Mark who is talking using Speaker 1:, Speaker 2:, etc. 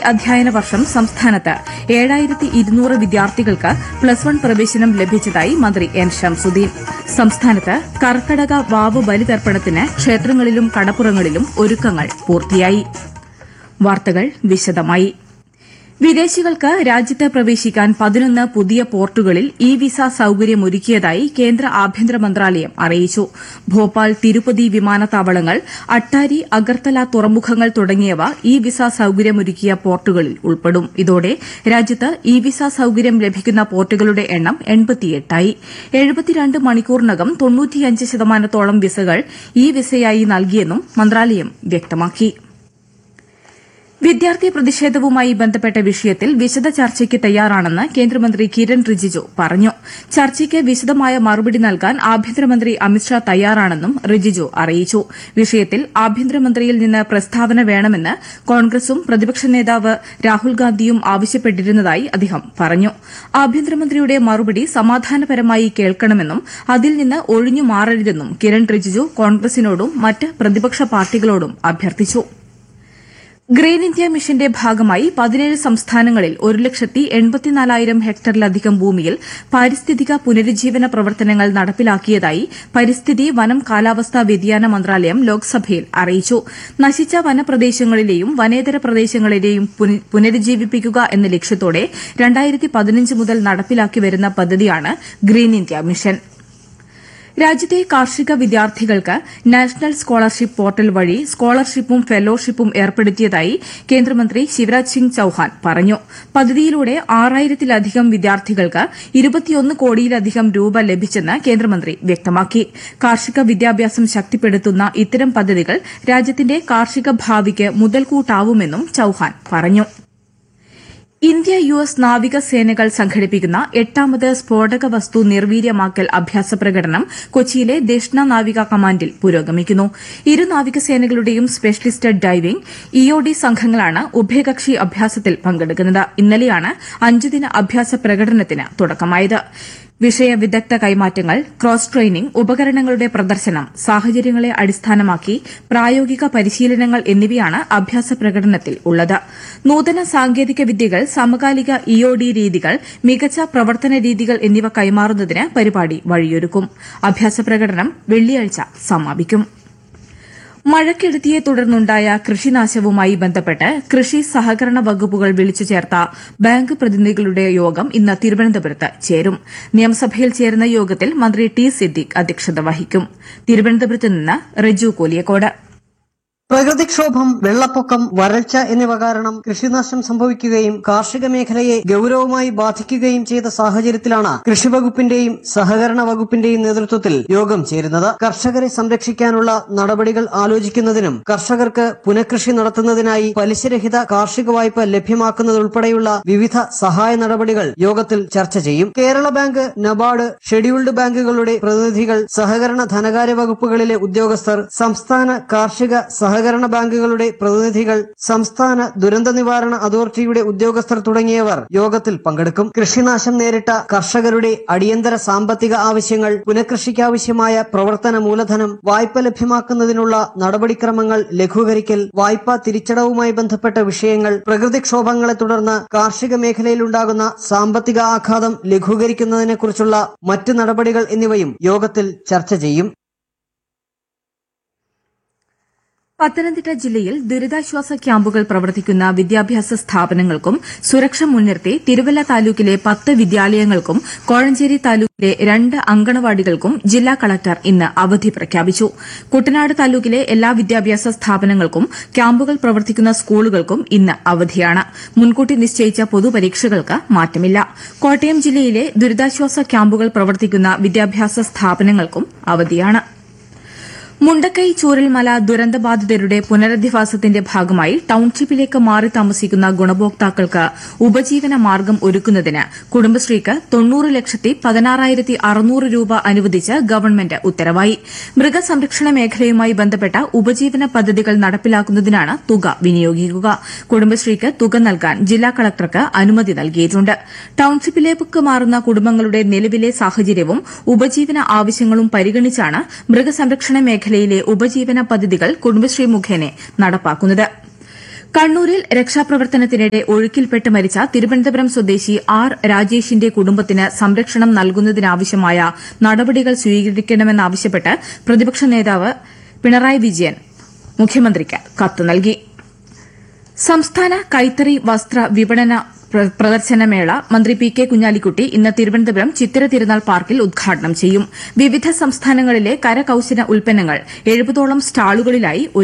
Speaker 1: അധ്യയന വർഷം സംസ്ഥാനത്ത് ഏഴായിരത്തി ഇരുന്നൂറ് വിദ്യാർത്ഥികൾക്ക് പ്ലസ് വൺ പ്രവേശനം ലഭിച്ചതായി മന്ത്രി എൻ ഷംസുദ്ദീൻ സംസ്ഥാനത്ത് കർക്കടക വാവ് ബലിതർപ്പണത്തിന് ക്ഷേത്രങ്ങളിലും കടപ്പുറങ്ങളിലും ഒരുക്കങ്ങൾ പൂർത്തിയായി വാർത്തകൾ വിശദമായി വിദേശികൾക്ക് രാജ്യത്ത് പ്രവേശിക്കാൻ പതിനൊന്ന് പുതിയ പോർട്ടുകളിൽ ഇ വിസ സൌകര്യമൊരുക്കിയതായി കേന്ദ്ര ആഭ്യന്തര മന്ത്രാലയം അറിയിച്ചു ഭോപ്പാൽ തിരുപ്പതി വിമാനത്താവളങ്ങൾ അട്ടാരി അഗർത്തല തുറമുഖങ്ങൾ തുടങ്ങിയവ ഇ വിസ സൌകര്യമൊരുക്കിയ പോർട്ടുകളിൽ ഉൾപ്പെടും ഇതോടെ രാജ്യത്ത് ഇ വിസ സൌകര്യം ലഭിക്കുന്ന പോർട്ടുകളുടെ എണ്ണം എൺപത്തിയെട്ടായി എഴുപത്തിരണ്ട് മണിക്കൂറിനകം തൊണ്ണൂറ്റിയഞ്ച് ശതമാനത്തോളം വിസകൾ ഇ വിസയായി നൽകിയെന്നും മന്ത്രാലയം വ്യക്തമാക്കി വിദ്യാർത്ഥി പ്രതിഷേധവുമായി ബന്ധപ്പെട്ട വിഷയത്തിൽ വിശദ ചർച്ചയ്ക്ക് തയ്യാറാണെന്ന് കേന്ദ്രമന്ത്രി കിരൺ റിജിജു പറഞ്ഞു ചർച്ചയ്ക്ക് വിശദമായ മറുപടി നൽകാൻ ആഭ്യന്തരമന്ത്രി അമിത്ഷാ തയ്യാറാണെന്നും റിജിജു അറിയിച്ചു വിഷയത്തിൽ ആഭ്യന്തരമന്ത്രിയിൽ നിന്ന് പ്രസ്താവന വേണമെന്ന് കോൺഗ്രസും പ്രതിപക്ഷ നേതാവ് രാഹുൽ ഗാന്ധിയും ആവശ്യപ്പെട്ടിരുന്നതായി അദ്ദേഹം പറഞ്ഞു ആഭ്യന്തരമന്ത്രിയുടെ മറുപടി സമാധാനപരമായി കേൾക്കണമെന്നും അതിൽ നിന്ന് ഒഴിഞ്ഞു മാറരുതെന്നും കിരൺ റിജിജു കോൺഗ്രസിനോടും മറ്റ് പ്രതിപക്ഷ പാർട്ടികളോടും അഭ്യർത്ഥിച്ചു ഗ്രീൻ ഇന്ത്യ മിഷന്റെ ഭാഗമായി പതിനേഴ് സംസ്ഥാനങ്ങളിൽ ഒരു ലക്ഷത്തി എൺപത്തിനാലായിരം ഹെക്ടറിലധികം ഭൂമിയിൽ പാരിസ്ഥിതിക പുനരുജ്ജീവന പ്രവർത്തനങ്ങൾ നടപ്പിലാക്കിയതായി പരിസ്ഥിതി വനം കാലാവസ്ഥാ വ്യതിയാന മന്ത്രാലയം ലോക്സഭയിൽ അറിയിച്ചു നശിച്ച വനപ്രദേശങ്ങളിലെയും വനേതര പ്രദേശങ്ങളിലെയും പുനരുജ്ജീവിപ്പിക്കുക എന്ന ലക്ഷ്യത്തോടെ മുതൽ നടപ്പിലാക്കി വരുന്ന പദ്ധതിയാണ് ഗ്രീൻ ഇന്ത്യ മിഷൻ രാജ്യത്തെ കാർഷിക വിദ്യാർത്ഥികൾക്ക് നാഷണൽ സ്കോളർഷിപ്പ് പോർട്ടൽ വഴി സ്കോളർഷിപ്പും ഫെലോഷിപ്പും ഏർപ്പെടുത്തിയതായി കേന്ദ്രമന്ത്രി ശിവരാജ് സിംഗ് ചൌഹാൻ പറഞ്ഞു പദ്ധതിയിലൂടെ ആറായിരത്തിലധികം വിദ്യാർത്ഥികൾക്ക് ഇരുപത്തിയൊന്ന് കോടിയിലധികം രൂപ ലഭിച്ചെന്ന് കേന്ദ്രമന്ത്രി വ്യക്തമാക്കി കാർഷിക വിദ്യാഭ്യാസം ശക്തിപ്പെടുത്തുന്ന ഇത്തരം പദ്ധതികൾ രാജ്യത്തിന്റെ കാർഷിക ഭാവിക്ക് മുതൽക്കൂട്ടാവുമെന്നും ചൌഹാൻ പറഞ്ഞു ഇന്ത്യ യു എസ് നാവികസേനകൾ സംഘടിപ്പിക്കുന്ന എട്ടാമത് സ്ഫോടക വസ്തു നിർവീര്യമാക്കൽ അഭ്യാസ പ്രകടനം കൊച്ചിയിലെ ദക്ഷിണ നാവിക കമാൻഡിൽ പുരോഗമിക്കുന്നു ഇരു നാവികസേനകളുടെയും സ്പെഷ്യലിസ്റ്റ് ഡൈവിംഗ് ഇഒഡി സംഘങ്ങളാണ് ഉഭയകക്ഷി അഭ്യാസത്തിൽ പങ്കെടുക്കുന്നത് ഇന്നലെയാണ് അഞ്ചുദിന അഭ്യാസ പ്രകടനത്തിന് തുടക്കമായത് വിഷയ വിദഗ്ധ കൈമാറ്റങ്ങൾ ക്രോസ് ട്രെയിനിംഗ് ഉപകരണങ്ങളുടെ പ്രദർശനം സാഹചര്യങ്ങളെ അടിസ്ഥാനമാക്കി പ്രായോഗിക പരിശീലനങ്ങൾ എന്നിവയാണ് അഭ്യാസ പ്രകടനത്തിൽ ഉള്ളത് നൂതന സാങ്കേതിക വിദ്യകൾ സമകാലിക ഇഒഡി രീതികൾ മികച്ച പ്രവർത്തന രീതികൾ എന്നിവ കൈമാറുന്നതിന് പരിപാടി വഴിയൊരുക്കും അഭ്യാസ പ്രകടനം വെള്ളിയാഴ്ച സമാപിക്കും മഴക്കെടുതിയെ തുടർന്നുണ്ടായ കൃഷിനാശവുമായി ബന്ധപ്പെട്ട് കൃഷി സഹകരണ വകുപ്പുകൾ വിളിച്ചു ചേർത്ത ബാങ്ക് പ്രതിനിധികളുടെ യോഗം ഇന്ന് തിരുവനന്തപുരത്ത് ചേരും നിയമസഭയിൽ ചേരുന്ന യോഗത്തിൽ മന്ത്രി ടി സിദ്ദിഖ് അധ്യക്ഷത വഹിക്കും തിരുവനന്തപുരത്ത് നിന്ന് റെജു കോലിയക്കോട്
Speaker 2: പ്രകൃതിക്ഷോഭം വെള്ളപ്പൊക്കം വരൾച്ച എന്നിവ കാരണം കൃഷിനാശം സംഭവിക്കുകയും കാർഷിക മേഖലയെ ഗൌരവമായി ബാധിക്കുകയും ചെയ്ത സാഹചര്യത്തിലാണ് കൃഷിവകുപ്പിന്റെയും സഹകരണ വകുപ്പിന്റെയും നേതൃത്വത്തിൽ യോഗം ചേരുന്നത് കർഷകരെ സംരക്ഷിക്കാനുള്ള നടപടികൾ ആലോചിക്കുന്നതിനും കർഷകർക്ക് പുനഃകൃഷി നടത്തുന്നതിനായി പലിശരഹിത കാർഷിക വായ്പ ലഭ്യമാക്കുന്നതുൾപ്പെടെയുള്ള വിവിധ സഹായ നടപടികൾ യോഗത്തിൽ ചർച്ച ചെയ്യും കേരള ബാങ്ക് നബാർഡ് ഷെഡ്യൂൾഡ് ബാങ്കുകളുടെ പ്രതിനിധികൾ സഹകരണ ധനകാര്യ വകുപ്പുകളിലെ ഉദ്യോഗസ്ഥർ സംസ്ഥാന കാർഷിക സഹകരണ ബാങ്കുകളുടെ പ്രതിനിധികൾ സംസ്ഥാന ദുരന്ത നിവാരണ അതോറിറ്റിയുടെ ഉദ്യോഗസ്ഥർ തുടങ്ങിയവർ യോഗത്തിൽ പങ്കെടുക്കും കൃഷിനാശം നേരിട്ട കർഷകരുടെ അടിയന്തര സാമ്പത്തിക ആവശ്യങ്ങൾ പുനഃകൃഷിക്കാവശ്യമായ പ്രവർത്തന മൂലധനം വായ്പ ലഭ്യമാക്കുന്നതിനുള്ള നടപടിക്രമങ്ങൾ ലഘൂകരിക്കൽ വായ്പാ തിരിച്ചടവുമായി ബന്ധപ്പെട്ട വിഷയങ്ങൾ പ്രകൃതിക്ഷോഭങ്ങളെ തുടർന്ന് കാർഷിക മേഖലയിലുണ്ടാകുന്ന സാമ്പത്തിക ആഘാതം ലഘൂകരിക്കുന്നതിനെക്കുറിച്ചുള്ള മറ്റ് നടപടികൾ എന്നിവയും യോഗത്തിൽ ചർച്ച ചെയ്യും
Speaker 1: പത്തനംതിട്ട ജില്ലയിൽ ദുരിതാശ്വാസ ക്യാമ്പുകൾ പ്രവർത്തിക്കുന്ന വിദ്യാഭ്യാസ സ്ഥാപനങ്ങൾക്കും സുരക്ഷ മുൻനിർത്തി തിരുവല്ല താലൂക്കിലെ പത്ത് വിദ്യാലയങ്ങൾക്കും കോഴഞ്ചേരി താലൂക്കിലെ രണ്ട് അങ്കണവാടികൾക്കും ജില്ലാ കളക്ടർ ഇന്ന് അവധി പ്രഖ്യാപിച്ചു കുട്ടനാട് താലൂക്കിലെ എല്ലാ വിദ്യാഭ്യാസ സ്ഥാപനങ്ങൾക്കും ക്യാമ്പുകൾ പ്രവർത്തിക്കുന്ന സ്കൂളുകൾക്കും ഇന്ന് അവധിയാണ് മുൻകൂട്ടി നിശ്ചയിച്ച പൊതുപരീക്ഷകൾക്ക് മാറ്റമില്ല കോട്ടയം ജില്ലയിലെ ദുരിതാശ്വാസ ക്യാമ്പുകൾ പ്രവർത്തിക്കുന്ന വിദ്യാഭ്യാസ സ്ഥാപനങ്ങൾക്കും അവധിയാണ് മുണ്ടക്കൈ ചൂരൽമല ദുരന്തബാധിതരുടെ പുനരധിവാസത്തിന്റെ ഭാഗമായി ടൌൺഷിപ്പിലേക്ക് മാറി താമസിക്കുന്ന ഗുണഭോക്താക്കൾക്ക് ഉപജീവന മാർഗം ഒരുക്കുന്നതിന് കുടുംബശ്രീക്ക് തൊണ്ണൂറ് ലക്ഷത്തി പതിനാറായിരത്തി അറുന്നൂറ് രൂപ അനുവദിച്ച് ഗവൺമെന്റ് ഉത്തരവായി മൃഗസംരക്ഷണ മേഖലയുമായി ബന്ധപ്പെട്ട ഉപജീവന പദ്ധതികൾ നടപ്പിലാക്കുന്നതിനാണ് തുക വിനിയോഗിക്കുക കുടുംബശ്രീക്ക് തുക നൽകാൻ ജില്ലാ കളക്ടർക്ക് അനുമതി നൽകിയിട്ടുണ്ട് ടൌൺഷിപ്പിലേക്ക് മാറുന്ന കുടുംബങ്ങളുടെ നിലവിലെ സാഹചര്യവും ഉപജീവന ആവശ്യങ്ങളും പരിഗണിച്ചാണ് മൃഗസംരക്ഷണ മേഖലയിലെ ഉപജീവന പദ്ധതികൾ കുടുംബശ്രീ മുഖേന നടപ്പാക്കുന്നത് കണ്ണൂരിൽ രക്ഷാപ്രവർത്തനത്തിനിടെ ഒഴുക്കിൽപ്പെട്ട് മരിച്ച തിരുവനന്തപുരം സ്വദേശി ആർ രാജേഷിന്റെ കുടുംബത്തിന് സംരക്ഷണം നൽകുന്നതിനാവശ്യമായ നടപടികൾ സ്വീകരിക്കണമെന്നാവശ്യപ്പെട്ട് പ്രതിപക്ഷ നേതാവ് പിണറായി വിജയൻ മുഖ്യമന്ത്രിക്ക് കത്ത് നൽകി സംസ്ഥാന കൈത്തറി വസ്ത്ര വിപണന പ്ര- പ്രദർശനമേള മന്ത്രി പി കെ കുഞ്ഞാലിക്കുട്ടി ഇന്ന് തിരുവനന്തപുരം ചിത്തിര തിരുനാൾ പാർക്കിൽ ഉദ്ഘാടനം ചെയ്യും വിവിധ സംസ്ഥാനങ്ങളിലെ കരകൌശല ഉൽപ്പന്നങ്ങൾ എഴുപതോളം സ്റ്റാളുകളിലായി